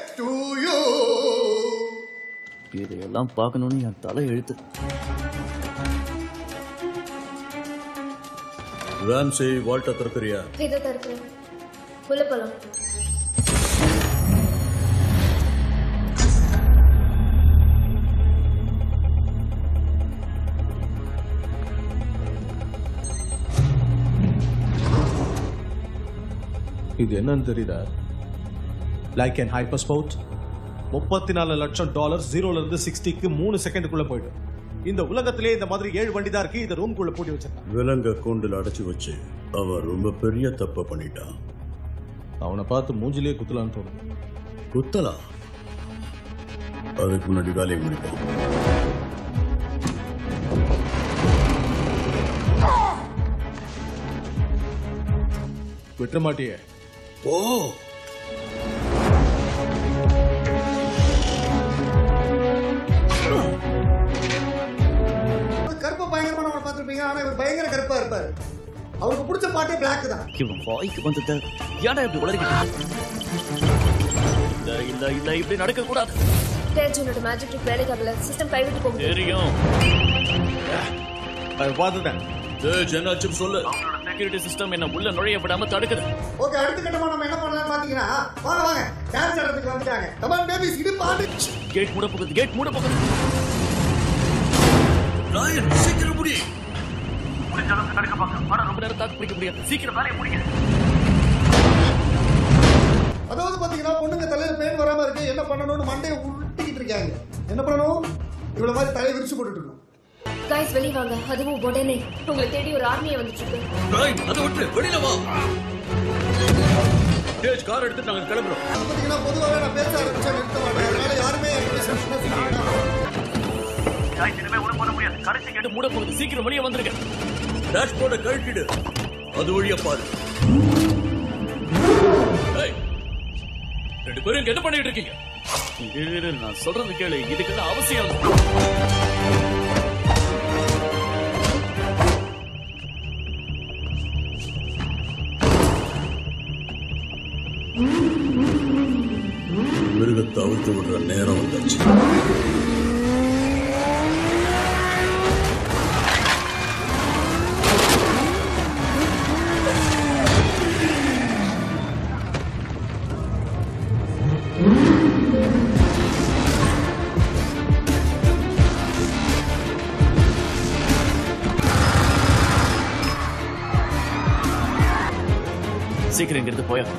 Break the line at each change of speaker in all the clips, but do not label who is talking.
to you.
இதையெல்லாம் பார்க்கணும்னு என் தலை எழுத்து
ராம்சே வால்ட்ட திறக்கிறியா
இதை தருக்கிறேன் உள்ள போலாம்
இது என்னன்னு தெரியுதா லைக் அண்ட் ஹைப்பர் ஸ்போர்ட் முப்பத்தி நாலு லட்சம் டாலர் ஜீரோல இருந்து சிக்ஸ்டிக்கு மூணு செகண்டுக்குள்ள போயிடும் இந்த உலகத்திலே இந்த மாதிரி ஏழு வண்டி தான் இருக்கு இதை ரூம்குள்ள பூட்டி வச்சிருக்கான்
விலங்க கூண்டில் அடைச்சு வச்சு அவன் ரொம்ப பெரிய தப்ப பண்ணிட்டான்
அவனை பார்த்து மூஞ்சிலே குத்தலான்னு தோணுது
குத்தலா அதுக்கு முன்னாடி வேலையை முடிப்போம்
விட்டுற மாட்டியே
ஓ
கருப்பா பயங்கரமானவனை பார்த்திருப்பீங்க ஆனா இவர் பயங்கர கருப்பா இருப்பாரு அவருக்கு பிடிச்ச பாட்டே பிளாக் தான்
இவன் வாய்க்கு வந்தத ஏன்டா இப்படி உளறிக்கிட்டு இல்ல இல்ல இல்ல இப்படி நடக்க கூடாது
தேர்ஜுனோட மேஜிக் ட்ரிக் வேலைக்கு ஆகல சிஸ்டம் கைவிட்டு போகுது
தெரியும்
அதை பார்த்துட்டேன்
என்னாச்சும் சொல்லு
செக்யூரிட்டி சிஸ்டம் என்ன உள்ள நுழைய விடாம தடுக்குது
ஓகே அடுத்த கட்டமா நம்ம என்ன பண்ணலாம் பாத்தீங்கன்னா வாங்க வாங்க டான்ஸ் ஆடுறதுக்கு வந்துட்டாங்க கமான் பேபிஸ் இது பாட்டு
கேட் மூட போகுது கேட் மூட போகுது
ராயன் சீக்கிரம் முடி
ஆனா ரொம்ப நேரம் தாக்கு பிடிக்க முடியாது சீக்கிரம் வேலையை முடிங்க
அதாவது பாத்தீங்கன்னா பொண்ணுங்க தலையில பேன் வராம இருக்கு என்ன பண்ணணும்னு மண்டையை உருட்டிக்கிட்டு இருக்காங்க என்ன பண்ணணும் இவ்வளவு மாதிரி தலையை விரிச்சு போட்டுட்டு இருக்கணும்
கைஸ் வெளிய வாங்க அதுவும் உடனே உங்களை தேடி ஒரு ஆர்மியை வந்துட்டு இருக்கு
ராயன் அதை விட்டு வெளியில வா டேஜ் கார் எடுத்து நாங்க கிளம்புறோம்
அது பாத்தீங்கன்னா பொதுவாகவே நான் பேச ஆரம்பிச்சா நிறுத்த மாட்டேன் அதனால யாருமே என்கிட்ட பேச
கடைசி கேட்டு மூட போகுது சீக்கிரம் வெளியே வந்துருங்க
டேஷ்போர்டை கழட்டிடு அது வழியா பாரு
ஏய், ரெண்டு பேரும் இங்க என்ன பண்ணிட்டு இருக்கீங்க இரு, இரு, நான் சொல்றது கேளு இதுக்கு என்ன அவசியம் இல்லை.
மிருகத்தை அவிழ்த்து விடுற நேரம் வந்தாச்சு
சீக்கிரம் இங்க இருந்து போயா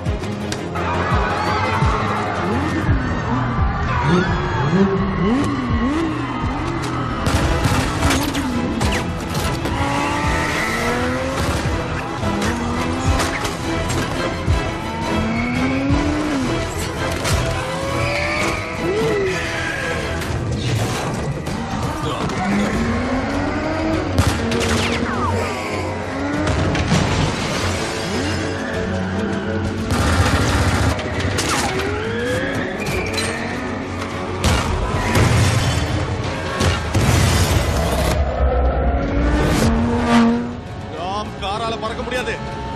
ராம் காரால பறக்க முடியாது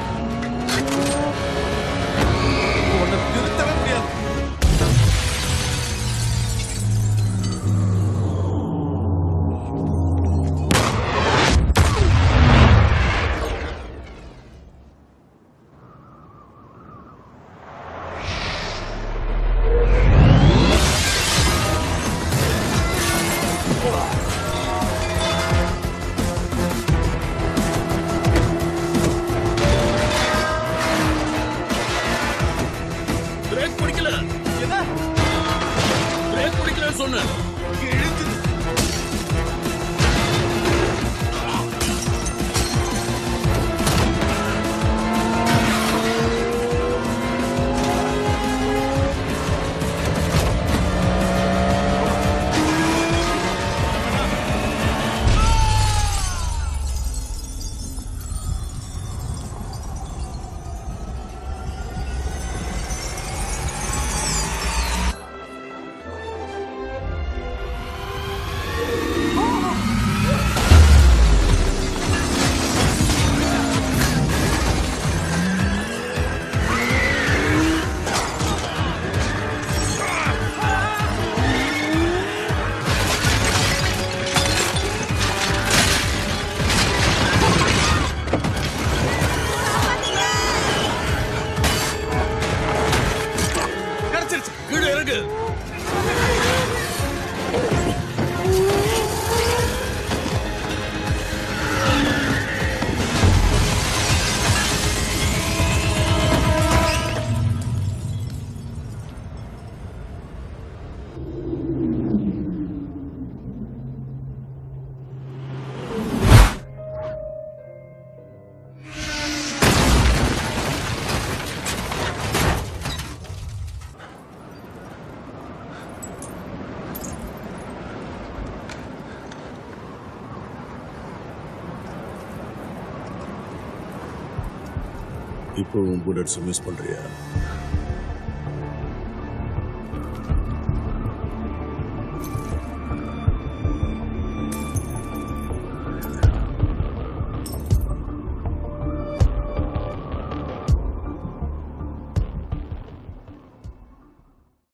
உன்னை திருத்தவே முடியாது
பிரேக் பிடிக்கல
என்ன
பிரேக் பிடிக்கல சொன்னேன்
இழுத்து
இறங்கு
இப்போ உன் புல்லட்ஸ் மிஸ் பண்றியா